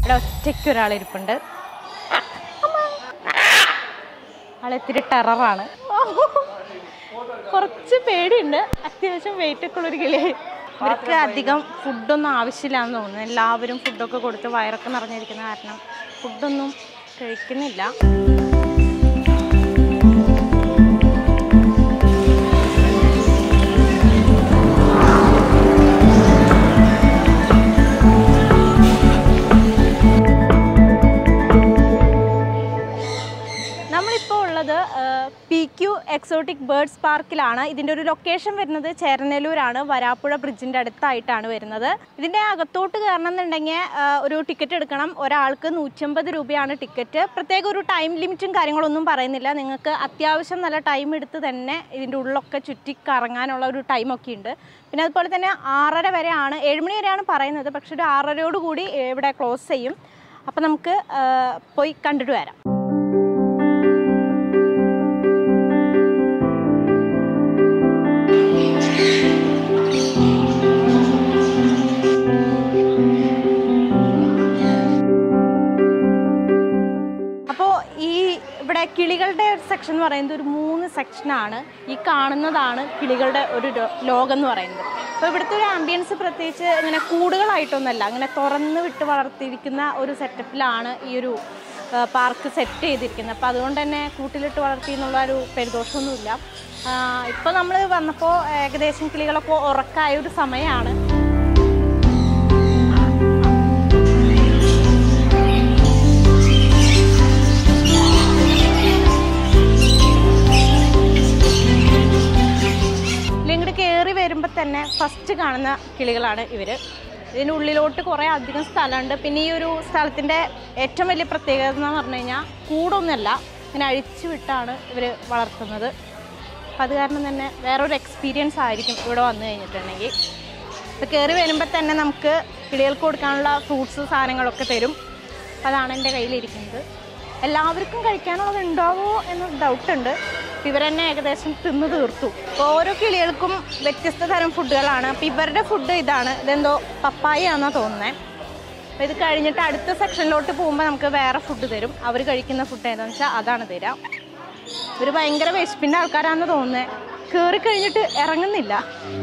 ഇവിടെ ഒറ്റയ്ക്ക് ഒരാൾ ഇരിപ്പുണ്ട് ആളിത്തിരി ടെററാണ് കുറച്ച് പേടിയുണ്ട് അത്യാവശ്യം വെയിറ്റ് ഒക്കെ ഉള്ളൊരു കിളി ഇവർക്ക് അധികം ഫുഡൊന്നും ആവശ്യമില്ലാന്ന് തോന്നുന്നു എല്ലാവരും ഫുഡൊക്കെ കൊടുത്ത് വയറൊക്കെ നിറഞ്ഞിരിക്കുന്ന കാരണം ഫുഡൊന്നും കഴിക്കുന്നില്ല നമ്മളിപ്പോൾ ഉള്ളത് പി ക്യു എക്സോട്ടിക് ബേർഡ്സ് പാർക്കിലാണ് ഇതിൻ്റെ ഒരു ലൊക്കേഷൻ വരുന്നത് ചേരനല്ലൂരാണ് വരാപ്പുഴ ബ്രിഡ്ജിൻ്റെ അടുത്തായിട്ടാണ് വരുന്നത് ഇതിൻ്റെ അകത്തോട്ട് കയറണം എന്നുണ്ടെങ്കിൽ ആ, ഒരു ടിക്കറ്റ് എടുക്കണം ഒരാൾക്ക് നൂറ്റമ്പത് രൂപയാണ് ടിക്കറ്റ് പ്രത്യേക ഒരു ടൈം ലിമിറ്റും കാര്യങ്ങളൊന്നും പറയുന്നില്ല നിങ്ങൾക്ക് അത്യാവശ്യം നല്ല ടൈം എടുത്ത് തന്നെ ഇതിൻ്റെ ഉള്ളൊക്കെ ചുറ്റി കറങ്ങാനുള്ള ഒരു ടൈമൊക്കെ ഉണ്ട് പിന്നെ അതുപോലെ തന്നെ ആറര വരെയാണ് ഏഴുമണി വരെയാണ് പറയുന്നത് പക്ഷെ ഒരു ആറരയോട് കൂടി ഇവിടെ ക്ലോസ് ചെയ്യും അപ്പം നമുക്ക് ആ, പോയി കണ്ടിട്ട് വരാം അപ്പോൾ ഈ ഇവിടെ കിളികളുടെ ഒരു സെക്ഷൻ എന്ന് പറയുന്നത് ഒരു മൂന്ന് സെക്ഷനാണ് ഈ കാണുന്നതാണ് കിളികളുടെ ഒരു രോ- ലോകം എന്ന് പറയുന്നത് അപ്പോൾ ഇവിടുത്തെ ഒരു ആംബിയൻസ് പ്രത്യേകിച്ച് ഇങ്ങനെ കൂടുകളായിട്ടൊന്നുമല്ല അങ്ങനെ തുറന്ന് വിട്ട് വളർത്തിയിരിക്കുന്ന ഒരു സെറ്റപ്പിലാണ് ഈ ഒരു പാർക്ക് സെറ്റ് ചെയ്തിരിക്കുന്നത് അപ്പോൾ അതുകൊണ്ട് തന്നെ കൂട്ടിലിട്ട് വളർത്തി എന്നുള്ള ഒരു പെരുദോഷമൊന്നുമില്ല ഇപ്പോൾ നമ്മൾ വന്നപ്പോൾ ഏകദേശം കിളികളൊക്കെ ഉറക്കായ ഒരു സമയമാണ് ഇങ്ങോട്ട് കയറി വരുമ്പോൾ തന്നെ ഫസ്റ്റ് കാണുന്ന കിളികളാണ് ഇവർ ഇതിനുള്ളിലോട്ട് കുറേ അധികം സ്ഥലമുണ്ട് പിന്നെ ഈ ഒരു സ്ഥലത്തിൻ്റെ ഏറ്റവും വലിയ പ്രത്യേകത എന്ന് പറഞ്ഞു കഴിഞ്ഞാൽ കൂടൊന്നുമല്ല ഇങ്ങനെ അഴിച്ചു വിട്ടാണ് ഇവർ വളർത്തുന്നത് അപ്പം അത് കാരണം തന്നെ വേറൊരു എക്സ്പീരിയൻസ് ആയിരിക്കും ഇവിടെ വന്നു കഴിഞ്ഞിട്ടുണ്ടെങ്കിൽ ഇപ്പോൾ കയറി വരുമ്പോൾ തന്നെ നമുക്ക് കിളികൾക്ക് കൊടുക്കാനുള്ള ഫ്രൂട്ട്സ് സാധനങ്ങളൊക്കെ തരും അപ്പം അതാണ് എൻ്റെ കയ്യിലിരിക്കുന്നത് എല്ലാവർക്കും കഴിക്കാനുള്ളത് ഉണ്ടാവോ എന്ന ഡൗട്ട് ഉണ്ട് ഇവർ തന്നെ ഏകദേശം തിന്ന് തീർത്തു അപ്പോൾ ഓരോ കിളികൾക്കും വ്യത്യസ്ത തരം ഫുഡുകളാണ് അപ്പോൾ ഇവരുടെ ഫുഡ് ഇതാണ് ഇതെന്തോ പപ്പായ ആണെന്നാണ് തോന്നുന്നത് അപ്പോൾ ഇത് കഴിഞ്ഞിട്ട് അടുത്ത സെക്ഷനിലോട്ട് പോകുമ്പോൾ നമുക്ക് വേറെ ഫുഡ് തരും അവർ കഴിക്കുന്ന ഫുഡ് ഏതാണെന്ന് വെച്ചാൽ അതാണ് തരാം ഇവർ ഭയങ്കര വിശപ്പിൻ്റെ ആൾക്കാരാണെന്ന് തോന്നുന്നത് കയറി കഴിഞ്ഞിട്ട് ഇറങ്ങുന്നില്ല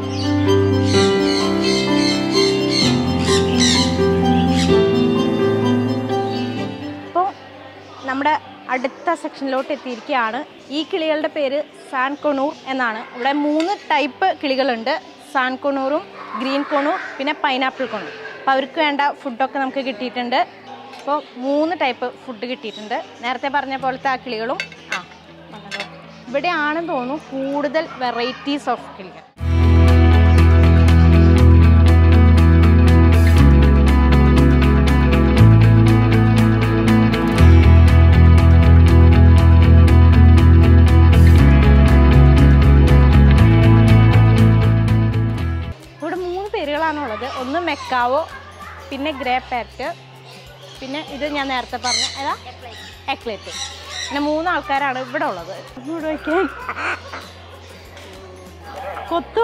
ഇപ്പോൾ നമ്മുടെ അടുത്ത സെക്ഷനിലോട്ട് എത്തിയിരിക്കുകയാണ് ഈ കിളികളുടെ പേര് സാൻ കൊണൂർ എന്നാണ് ഇവിടെ മൂന്ന് ടൈപ്പ് കിളികളുണ്ട് സാൻ കൊണൂറും ഗ്രീൻ കൊണൂർ പിന്നെ പൈനാപ്പിൾ കൊണൂർ അപ്പോൾ അവർക്ക് വേണ്ട ഫുഡൊക്കെ നമുക്ക് കിട്ടിയിട്ടുണ്ട് അപ്പോൾ മൂന്ന് ടൈപ്പ് ഫുഡ് കിട്ടിയിട്ടുണ്ട് നേരത്തെ പറഞ്ഞ പോലത്തെ ആ കിളികളും ആ വന്നല്ലോ. ഇവിടെയാണെന്ന് തോന്നുന്നു കൂടുതൽ വെറൈറ്റീസ് ഓഫ് കിളികൾ ഇവിടെ മൂന്ന് പേരുകളാണുള്ളത് ഒന്ന് മെക്കാവോ പിന്നെ ഗ്രേ പാറ്റ് പിന്നെ ഇത് ഞാൻ നേരത്തെ പറഞ്ഞ ഏതാ എക്ലേറ്റ് പിന്നെ മൂന്ന് ആൾക്കാരാണ് ഇവിടെ ഉള്ളത് ഇവിടെ വയ്ക്കാൻ കൊത്തോ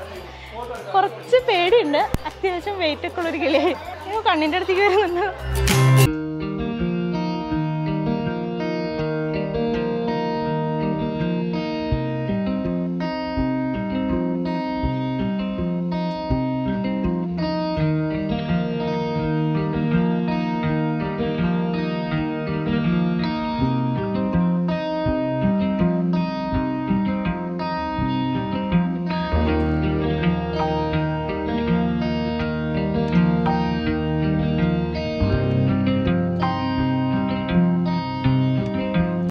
കുറച്ച് പേടിയുണ്ട് അത്യാവശ്യം വെയിറ്റ് ഒക്കെ ഉള്ളൊരു കിളിയായി അയ്യോ കണ്ണിൻ്റെ അടുത്തേക്ക് വരുന്നുണ്ട്